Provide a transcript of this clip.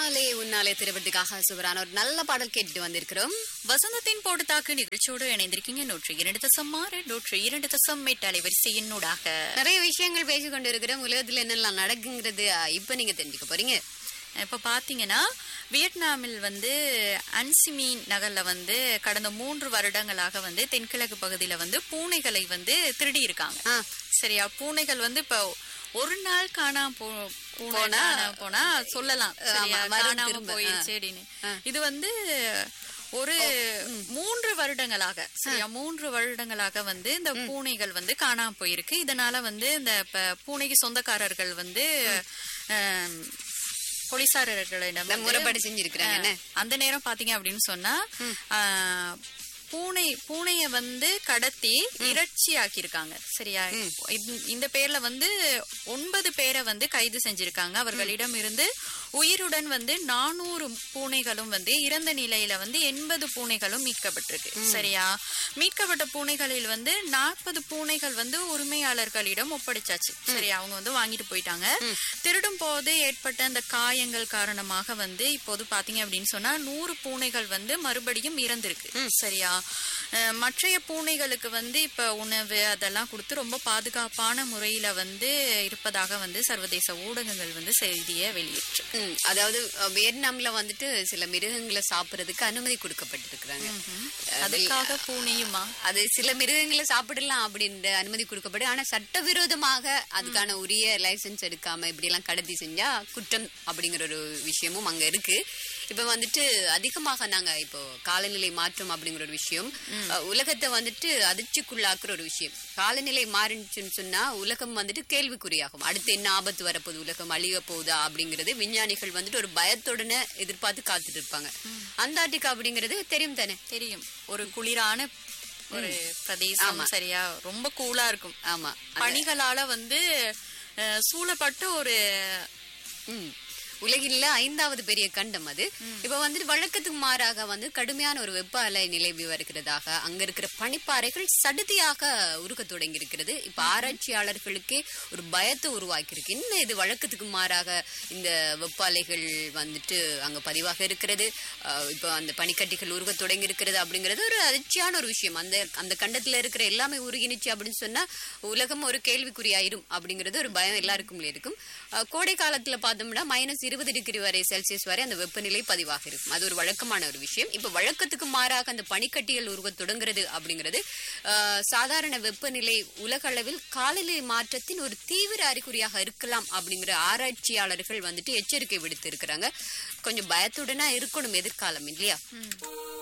முன்னாலே உன்னாலே திருவட்டுக்காக சூப்பரான ஒரு நல்ல பாடல் கேட்டுட்டு வந்திருக்கிறோம் வசந்தத்தின் போட்டு தாக்கு நிகழ்ச்சியோடு இணைந்திருக்கீங்க நூற்று இரண்டு தசம் ஆறு நூற்று இரண்டு தசம் எட்டு அலைவரிசையினூடாக நிறைய விஷயங்கள் பேசிக் கொண்டு இருக்கிறோம் உலகத்துல என்னெல்லாம் நடக்குங்கிறது அஹ், இப்ப நீங்க தெரிஞ்சுக்க போறீங்க இப்ப பாத்தீங்கன்னா வியட்நாமில் வந்து அன்சிமி நகர்ல வந்து கடந்த மூன்று வருடங்களாக வந்து தென்கிழக்கு பகுதியில வந்து பூனைகளை வந்து திருடி இருக்காங்க ஆ. சரியா பூனைகள் வந்து இப்ப ஒரு நாள் காணாம போ பூனை போனா, காணாம போனா சொல்லலாம் சரியா ஆமா, வரும் காணாம திரும்ப. போயிருச்சு ஆ. அப்படின்னு இது வந்து ஒரு மூன்று வருடங்களாக சரியா மூன்று வருடங்களாக வந்து இந்த பூனைகள் வந்து காணாம போயிருக்கு இதனால வந்து இந்த இப்ப பூனைக்கு சொந்தக்காரர்கள் வந்து ஆம், போலீசாரர்களிடம் வந்து, முறைப்பாடு செஞ்சிருக்கிறாங்க என்ன? ஆ, அந்த நேரம் பாத்தீங்க அப்படின்னு சொன்னா ஆ, பூனை பூனைய வந்து கடத்தி இறைச்சி ஆக்கியிருக்காங்க சரியா இந்த- இந்த பேர்ல வந்து ஒன்பது பேரை வந்து கைது செஞ்சிருக்காங்க அவர்களிடம் இருந்து உயிருடன் வந்து நானூறு பூனைகளும் வந்து இறந்த நிலையில வந்து எண்பது பூனைகளும் மீட்கப்பட்டிருக்கு சரியா மீட்கப்பட்ட பூனைகளில் வந்து நாற்பது பூனைகள் வந்து உரிமையாளர்களிடம் ஒப்படைச்சாச்சு சரியா அவங்க வந்து வாங்கிட்டு போயிட்டாங்க திருடும் போது ஏற்பட்ட அந்த காயங்கள் காரணமாக வந்து இப்போது பாத்தீங்க அப்படின்னு சொன்னா நூறு பூனைகள் வந்து மறுபடியும் இறந்திருக்கு சரியா அஹ், மற்றைய பூனைகளுக்கு வந்து இப்ப உணவு அதெல்லாம் கொடுத்து ரொம்ப பாதுகாப்பான முறையில வந்து இருப்பதாக வந்து சர்வதேச ஊடகங்கள் வந்து செய்தியை வெளியிட்டு ம், அதாவது அஹ், வியட்நாம்ல வந்துட்டு சில மிருகங்களை சாப்பிடுறதுக்கு அனுமதி கொடுக்கப்பட்டிருக்கிறாங்க அதுக்காக பூனையுமா அது சில மிருகங்களை சாப்பிடலாம் அப்படின்ற அனுமதி கொடுக்கப்படும் ஆனா சட்டவிரோதமாக அதுக்கான உரிய லைசென்ஸ் எடுக்காம இப்படி எல்லாம் கடத்தி செஞ்சா குற்றம் அப்படிங்கிற ஒரு விஷயமும் அங்க இருக்கு இப்ப வந்துட்டு அதிகமாக நாங்க இப்போ காலநிலை மாற்றம் அப்படிங்கிற ஒரு விஷயம் அஹ், உலகத்தை வந்துட்டு அதிர்ச்சிக்குள்ளாக்குற ஒரு விஷயம் காலநிலை மாறிச்சுன்னு சொன்னா உலகம் வந்துட்டு கேள்விக்குறியாகும் அடுத்து என்ன ஆபத்து வரப்போகுது உலகம் அழிய போகுதா அப்படிங்கிறது விஞ்ஞானிகள் வந்துட்டு ஒரு பயத்துடனே எதிர்பார்த்து காத்துட்டு இருப்பாங்க அந்தார்டிகா அப்படிங்கிறது தெரியும் தானே தெரியும் ஒரு குளிரான ஒரு பிரதேசம் சரியா ரொம்ப கூலா இருக்கும் ஆமா பனிகளால வந்து அஹ், சூழப்பட்ட ஒரு ம். உலகில ஐந்தாவது பெரிய கண்டம் அது இப்ப வந்துட்டு வழக்கத்துக்கு மாறாக வந்து கடுமையான ஒரு வெப்ப அலை நிலவி வருகிறதாக அங்க இருக்கிற பனிப்பாறைகள் சடுதியாக உருக தொடங்கி இருக்கிறது இப்ப ஆராய்ச்சியாளர்களுக்கே ஒரு பயத்தை உருவாக்கி இருக்கு என்ன இது வழக்கத்துக்கு மாறாக இந்த வெப்ப அலைகள் வந்துட்டு அங்க பதிவாக இருக்கிறது அஹ் இப்ப அந்த பனிக்கட்டிகள் உருக தொடங்கி இருக்கிறது அப்படிங்கிறது ஒரு அதிர்ச்சியான ஒரு விஷயம் அந்த அந்த கண்டத்துல இருக்கிற எல்லாமே உருகினுச்சு அப்படின்னு சொன்னா உலகம் ஒரு கேள்விக்குறியாயிரும் அப்படிங்கிறது ஒரு பயம் எல்லாருக்கும் இருக்கும் அஹ் கோடை காலத்துல பார்த்தோம்னா மைனஸ் இருபது டிகிரி வரை செல்சியஸ் வரை அந்த வெப்பநிலை பதிவாக இருக்கும் அது ஒரு வழக்கமான ஒரு விஷயம் இப்ப வழக்கத்துக்கு மாறாக அந்த பனிக்கட்டிகள் உருக தொடங்குறது அப்படிங்கிறது அஹ், சாதாரண வெப்பநிலை உலக அளவில் காலநிலை மாற்றத்தின் ஒரு தீவிர அறிகுறியாக இருக்கலாம் அப்படிங்கிற ஆராய்ச்சியாளர்கள் வந்துட்டு எச்சரிக்கை விடுத்து இருக்கிறாங்க கொஞ்சம் பயத்துடனா இருக்கணும் எதிர்காலம் இல்லையா